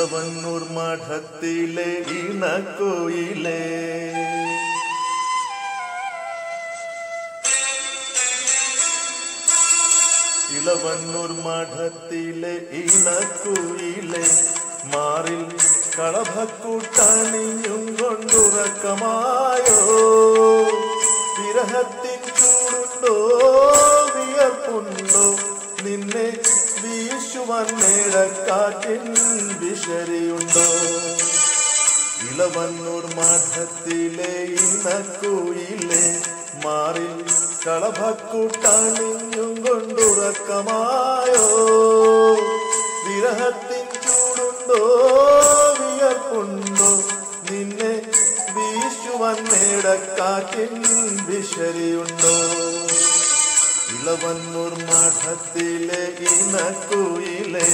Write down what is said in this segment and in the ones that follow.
ഇളവന്നൂർ മഠത്തിലെ ഇണക്കോയിലേ ഇളവന്നൂർ മഠത്തിലെ ഇണക്കുയിലെ മാറിൽ കളഭക്കൂട്ടണിഞ്ഞും കൊണ്ടുറക്കമായോ വിരഹത്തിൻ ചൂടുണ്ടോ വിയർപ്പുണ്ടോ നിന്നെ വീശുവാൻ നേടക്കാറ്റിൻ വിശരിയുണ്ടോ ഇളവന്നൂർ മഠത്തിലെ ഇണക്കുയിലെ മാറിൽ കളഭക്കൂട്ടണിഞ്ഞും കൊണ്ടുറക്കമായോ വിരഹത്തിൻ ചൂടുണ്ടോ വിയർപ്പുണ്ടോ നിന്നെ വീശുവാൻ നേടക്കാറ്റിൻ വിശരിയുണ്ടോ ഇളവന്നൂർ മഠത്തിലെ ഇണക്കുയിലേ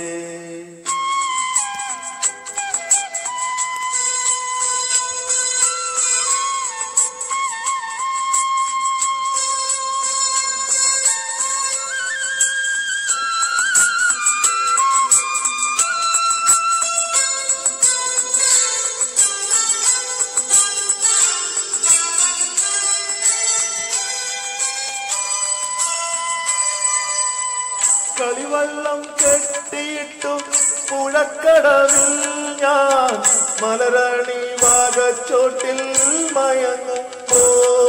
കളിവള്ളം കെട്ടിയിട്ടു പുഴക്കടവിൽ ഞാൻ മലരണി വാഗച്ചോട്ടിൽ മയങ്ങുമ്പോ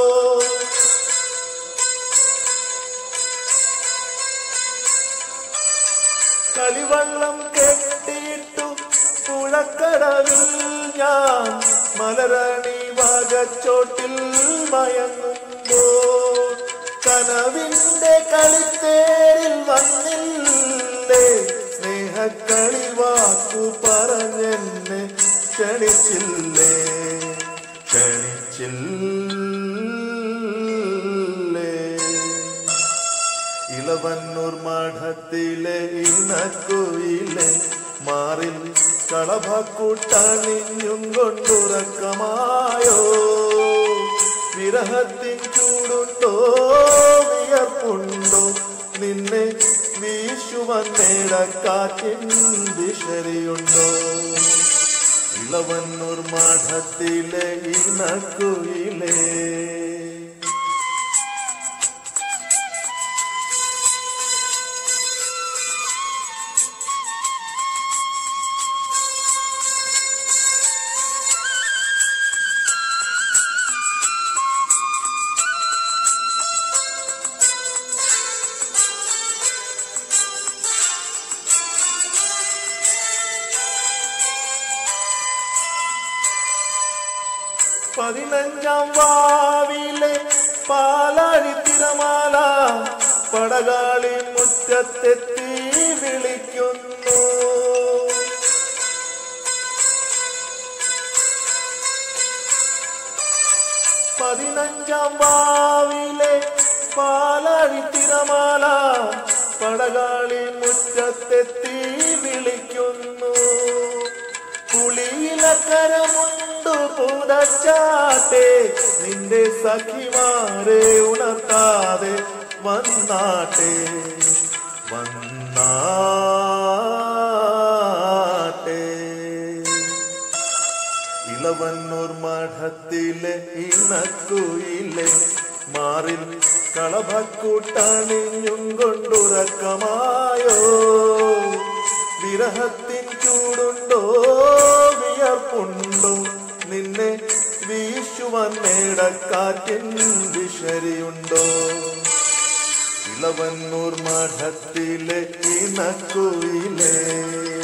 കളിവള്ളം കെട്ടിയിട്ടു പുഴക്കടവിൽ ഞാൻ മലരണി വാഗച്ചോട്ടിൽ മയങ്ങുമ്പോ കനവിന്റെ കളിത്തേരിൽ വന്നില്ലേ സ്നേഹക്കളി വാക്കു പറഞ്ഞെന്നെ ക്ഷണിച്ചില്ലേ ക്ഷണിച്ചില്ലേ ഇളവന്നൂർ മഠത്തിലെ ഇണക്കുയിലെ മാറിൽ കളഭക്കൂട്ടണിഞ്ഞും കൊണ്ടുറക്കമായോ വിരഹത്തിൻ ചൂടുണ്ടോ വിയർപ്പുണ്ടോ നിന്നെ വീശുവാൻ നേടക്കാറ്റിൻ വിശരിയുണ്ടോ ഇളവന്നൂർ മഠത്തിലെ ഇണക്കുയിലേ പതിനഞ്ചാം വാവിലെ പാലാഴി തിരമാല പടകാളി മുറ്റത്തെത്തി വിളിക്കുന്നു പതിനഞ്ചാം വാവിലെ പാലാഴി തിരമാല പടകാളി മുറ്റത്തെത്തി വിളിക്കുന്നു കുളിയിലക്കരമുണ്ടു പുതച്ചാട്ടെ നിന്റെ സഖിമാരെ ഉണർത്താതെ വന്നാട്ടെ വന്നാട്ടെ ഇളവന്നൂർ മഠത്തിലെ ഇണക്കുയിലെ മാറിൽ കളഭക്കൂട്ടണിഞ്ഞും കൊണ്ടുറക്കമായോ വിരഹത്തിൻ ചൂടുണ്ടോ വിയർപ്പുണ്ടോ നിന്നെ വീശുവാൻ നേടക്കാറ്റിൻ വിശരിയുണ്ടോ ഇളവന്നൂർ മഠത്തിലെ ഇണക്കുയിലേ